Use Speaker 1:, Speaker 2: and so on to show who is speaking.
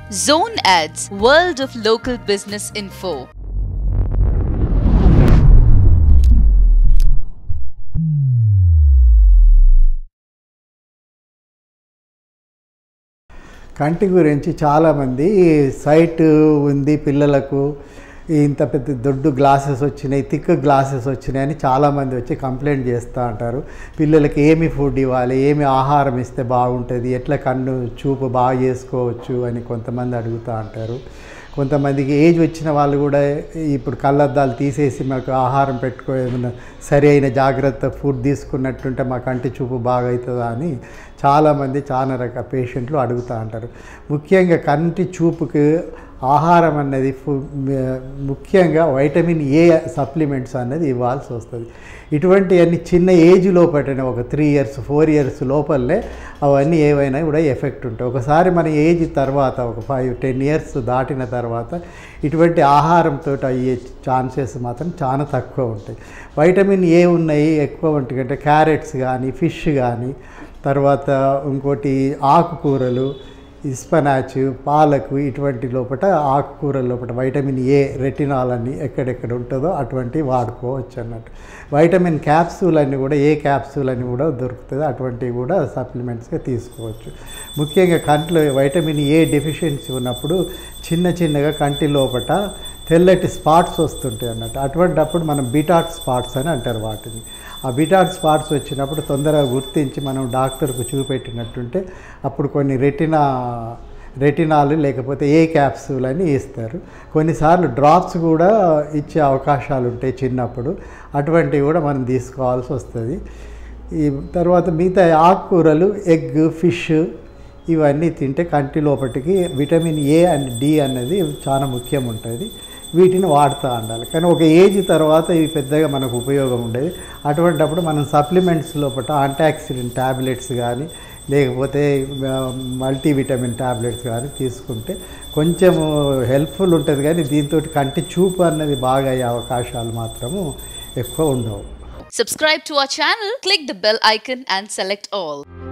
Speaker 1: Zone Ads, World of Local Business Info.
Speaker 2: కంటి గురించి చాలామంది సైట్ ఉంది పిల్లలకు ఇంత పెద్ద దొడ్డు గ్లాసెస్ వచ్చినాయి థిక్ గ్లాసెస్ వచ్చినాయి అని చాలామంది వచ్చి కంప్లైంట్ చేస్తూ ఉంటారు పిల్లలకి ఏమి ఫుడ్ ఇవ్వాలి ఏమి ఆహారం ఇస్తే బాగుంటుంది ఎట్లా కన్ను చూపు బాగా చేసుకోవచ్చు అని కొంతమంది అడుగుతూ ఉంటారు కొంతమందికి ఏజ్ వచ్చిన వాళ్ళు కూడా ఇప్పుడు కళ్ళద్దాలు తీసేసి మాకు ఆహారం పెట్టుకో ఏమన్నా సరి అయిన జాగ్రత్త ఫుడ్ తీసుకున్నట్టుంటే మా కంటి చూపు బాగా అవుతుందా అని చాలామంది చాలా రకాల పేషెంట్లు అడుగుతూ ఉంటారు ముఖ్యంగా కంటి చూపుకి ఆహారం అన్నది ఫు- ముఖ్యంగా వైటమిన్ ఏ సప్లిమెంట్స్ అన్నది ఇవ్వాల్సి వస్తుంది ఇటువంటి అన్ని చిన్న ఏజ్ లోపటనే ఒక త్రీ ఇయర్స్ ఫోర్ ఇయర్స్ లోపలనే అవన్నీ ఏవైనా కూడా ఎఫెక్ట్ ఉంటాయి ఒకసారి మన ఏజ్ తర్వాత ఒక ఫైవ్ టెన్ ఇయర్స్ దాటిన తర్వాత ఇటువంటి ఆహారంతో అయ్యే ఛాన్సెస్ మాత్రం చాలా తక్కువ ఉంటాయి వైటమిన్ ఏ ఉన్నాయి ఎక్కువ ఉంటాయి అంటే క్యారెట్స్ కానీ ఫిష్ కానీ తర్వాత ఇంకోటి ఆకుకూరలు ఇస్పనాచ్ పాలకు ఇటువంటి లోపల ఆకుకూరల లోపల వైటమిన్ ఏ రెటినాల్ అని ఎక్కడెక్కడ ఉంటుందో అటువంటి వాడుకోవచ్చు అన్నట్టు వైటమిన్ క్యాప్సూల్ అన్ని కూడా ఏ క్యాప్సూల్ అని కూడా దొరుకుతుంది అటువంటివి కూడా సప్లిమెంట్స్గా తీసుకోవచ్చు ముఖ్యంగా కంట్లో వైటమిన్ ఏ డెఫిషియన్సీ ఉన్నప్పుడు చిన్న చిన్నగా కంటి లోపట తెల్లటి స్పాట్స్ వస్తుంటాయి అన్నట్టు అటువంటప్పుడు మనం బిటాట్ స్పాట్స్ అని అంటారు వాటిని ఆ బిటాట్ స్పాట్స్ వచ్చినప్పుడు తొందరగా గుర్తించి మనం డాక్టర్కు చూపెట్టినట్టుంటే అప్పుడు కొన్ని రెటినా రెటినాలు లేకపోతే ఏ క్యాప్సూల్ అని ఇస్తారు కొన్నిసార్లు డ్రాప్స్ కూడా ఇచ్చే అవకాశాలు ఉంటాయి చిన్నప్పుడు అటువంటివి కూడా మనం తీసుకోవాల్సి వస్తుంది ఈ తర్వాత మిగతా ఆకుకూరలు ఎగ్ ఫిష్ ఇవన్నీ తింటే కంటి లోపటికి విటమిన్ ఏ అండ్ డి అన్నది చాలా ముఖ్యం ఉంటుంది వీటిని వాడుతూ ఉండాలి కానీ ఒక ఏజ్ తర్వాత ఇవి పెద్దగా మనకు ఉపయోగం ఉండేది అటువంటప్పుడు మనం సప్లిమెంట్స్ లోపల యాంటాక్సిడెంట్ ట్యాబ్లెట్స్ కానీ లేకపోతే మల్టీవిటమిన్ ట్యాబ్లెట్స్ కానీ తీసుకుంటే కొంచెం హెల్ప్ఫుల్ ఉంటుంది కానీ దీంతో కంటి చూపు అన్నది బాగా అయ్యే అవకాశాలు మాత్రము ఎక్కువ ఉండవు
Speaker 1: Subscribe to our channel, click the bell icon, and select all.